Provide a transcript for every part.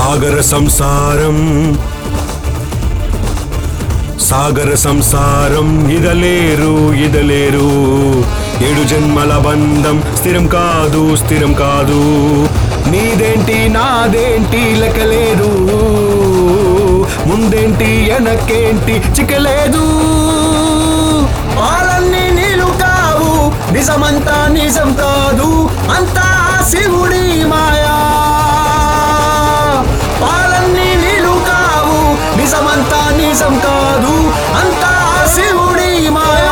సాగర సంసారం సాగర సంసారం ఇదలేరు ఇదలేరు ఏడు జన్మల బంధం స్థిరం కాదు స్థిరం కాదు నీదేంటి నాదేంటి లెక్కలేదు ముందేంటి వెనకేంటి చిక్కలేదు పాలన్నీ నీళ్ళు కావు నిజమంతా నిజం కాదు అంతా శివుడి మాయా పాలన్నీ నీళ్ళు కావు నిజమంతా నిజం కాదు అంతా శివుడి మాయా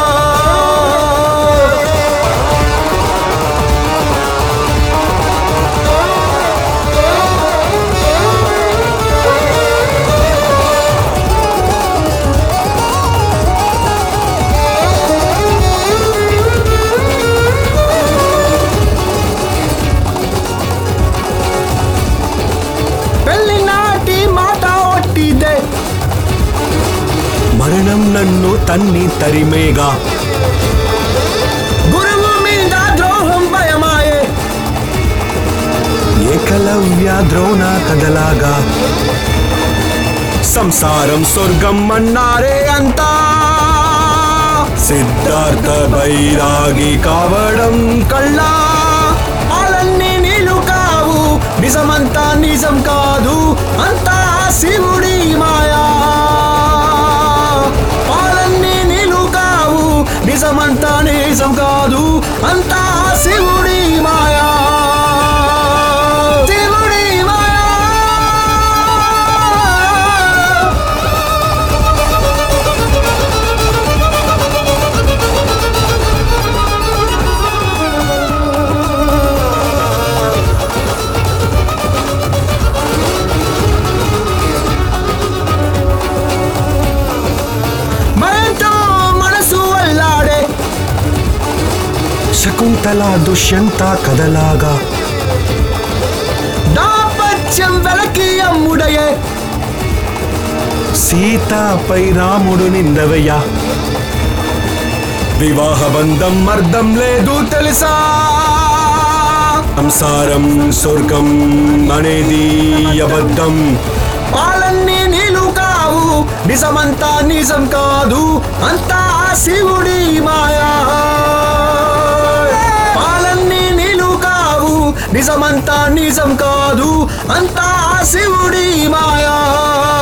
పెళ్లి నాటి మాట ఒట్టిదే మరణం నన్ను తన్ని తరిమేగా గురువు మీద ద్రోహం భయమాయే ఏకలవ్య ద్రోణ కదలాగా సంసారం స్వర్గం అన్నారే అంతా సిద్ధార్థ బైరాగి కావడం కళ్ళా పాలన్నీ నీళ్ళు కావు నిజమంతా నిజం కాదు అంతా శివుడి మాయా పాలన్నీ నీళ్ళు కావు నిజమంతా నిజం కాదు అంతా శివుడి మాయా శివుడి మాయా మరెంతో మనసు అల్లాడే శకుంతల దుష్యంత కదలాగా దాపత్యం వెలకి అమ్ముడయే సీతపై రాముడు నిందవయ్యా వివాహ బంధం అర్థం లేదు తెలుసా సంసారం స్వర్గం అనేది అబద్ధం పాలన్నీ నీళ్ళు కావు నిజమంతా నిజం కాదు అంతా శివుడి మాయా పాలన్నీ నీళ్ళు కావు నిజమంతా నిజం కాదు అంతా శివుడి మాయా